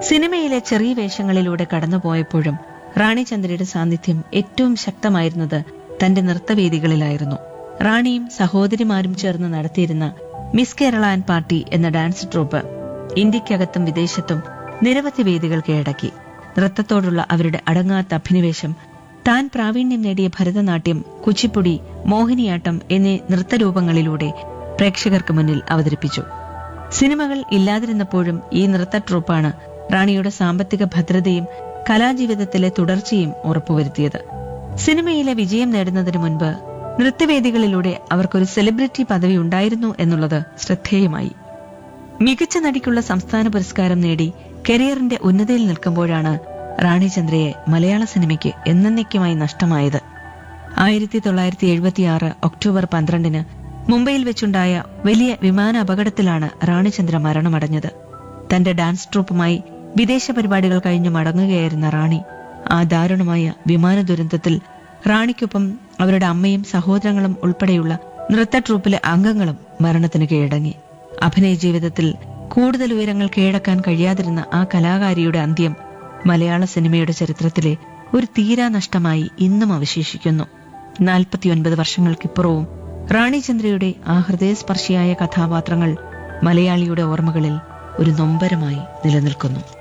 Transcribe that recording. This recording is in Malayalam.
സിനിമയിലെ ചെറിയ വേഷങ്ങളിലൂടെ കടന്നുപോയപ്പോഴും റാണിചന്ദ്രയുടെ സാന്നിധ്യം ഏറ്റവും ശക്തമായിരുന്നത് തന്റെ നൃത്തവേദികളിലായിരുന്നു റാണിയും സഹോദരിമാരും ചേർന്ന് നടത്തിയിരുന്ന മിസ് കേരള ആൻഡ് പാർട്ടി എന്ന ഡാൻസ് ട്രൂപ്പ് ഇന്ത്യക്കകത്തും വിദേശത്തും നിരവധി വേദികൾ കീഴടക്കി നൃത്തത്തോടുള്ള അവരുടെ അടങ്ങാത്ത അഭിനിവേശം താൻ പ്രാവീണ്യം നേടിയ ഭരതനാട്യം കുച്ചിപ്പുടി മോഹിനിയാട്ടം എന്നീ നൃത്തരൂപങ്ങളിലൂടെ പ്രേക്ഷകർക്ക് മുന്നിൽ അവതരിപ്പിച്ചു സിനിമകൾ ഇല്ലാതിരുന്നപ്പോഴും ഈ നൃത്ത ട്രൂപ്പാണ് റാണിയുടെ സാമ്പത്തിക ഭദ്രതയും കലാജീവിതത്തിലെ തുടർച്ചയും ഉറപ്പുവരുത്തിയത് സിനിമയിലെ വിജയം നേടുന്നതിന് മുൻപ് നൃത്തവേദികളിലൂടെ അവർക്കൊരു സെലിബ്രിറ്റി പദവി ഉണ്ടായിരുന്നു എന്നുള്ളത് ശ്രദ്ധേയമായി മികച്ച നടിക്കുള്ള സംസ്ഥാന പുരസ്കാരം നേടി കരിയറിന്റെ ഉന്നതിയിൽ നിൽക്കുമ്പോഴാണ് റാണി ചന്ദ്രയെ മലയാള സിനിമയ്ക്ക് എന്നേക്കുമായി നഷ്ടമായത് ആയിരത്തി തൊള്ളായിരത്തി എഴുപത്തിയാറ് ഒക്ടോബർ പന്ത്രണ്ടിന് മുംബൈയിൽ വെച്ചുണ്ടായ വലിയ വിമാന അപകടത്തിലാണ് റാണിചന്ദ്ര മരണമടഞ്ഞത് തന്റെ ഡാൻസ് ട്രൂപ്പുമായി വിദേശ പരിപാടികൾ കഴിഞ്ഞ് മടങ്ങുകയായിരുന്ന റാണി ആ ദാരുണമായ വിമാന ദുരന്തത്തിൽ റാണിക്കൊപ്പം അവരുടെ അമ്മയും സഹോദരങ്ങളും ഉൾപ്പെടെയുള്ള നൃത്ത ട്രൂപ്പിലെ അംഗങ്ങളും മരണത്തിന് കീഴടങ്ങി അഭിനയ ജീവിതത്തിൽ കൂടുതൽ ഉയരങ്ങൾ കീഴടക്കാൻ കഴിയാതിരുന്ന ആ കലാകാരിയുടെ അന്ത്യം മലയാള സിനിമയുടെ ചരിത്രത്തിലെ ഒരു തീരാ നഷ്ടമായി ഇന്നും അവശേഷിക്കുന്നു നാൽപ്പത്തിയൊൻപത് വർഷങ്ങൾക്കിപ്പുറവും റാണി ചന്ദ്രയുടെ ആ ഹൃദയസ്പർശിയായ കഥാപാത്രങ്ങൾ മലയാളിയുടെ ഓർമ്മകളിൽ ഒരു നൊമ്പരമായി നിലനിൽക്കുന്നു